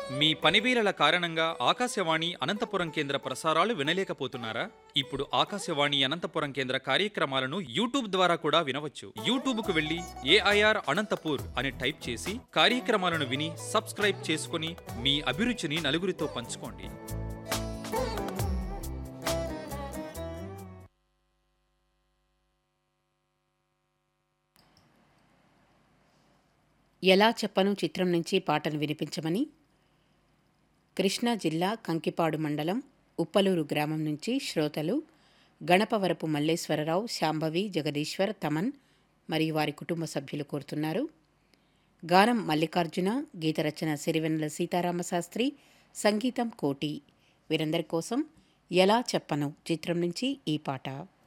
మీ పనివేళల కారణంగా ఆకాశవాణి అనంతపురం కేంద్ర ప్రసారాలు వినలేకపోతున్నారా ఇప్పుడు ఆకాశవాణి అనంతపురం కేంద్ర కార్యక్రమాలను యూట్యూబ్ ద్వారా కూడా వినవచ్చు యూట్యూబ్ కు వెళ్లి ఏఐఆర్ అనంతపూర్ అని టైప్ చేసి కార్యక్రమాలను విని సబ్స్క్రైబ్ చేసుకుని మీ అభిరుచిని నలుగురితో పంచుకోండి ఎలా చెప్పను చిత్రం నుంచి పాటను వినిపించమని కృష్ణా జిల్లా కంకిపాడు మండలం ఉప్పలూరు గ్రామం నుంచి శ్రోతలు గణపవరపు మల్లేశ్వరరావు శాంభవి జగదీశ్వర్ తమన్ మరియు వారి కుటుంబ సభ్యులు కోరుతున్నారు గానం మల్లికార్జున గీతరచన సిరివెన్నెల సీతారామశాస్త్రి సంగీతం కోటి వీరందరి కోసం ఎలా చెప్పను చిత్రం నుంచి ఈ పాట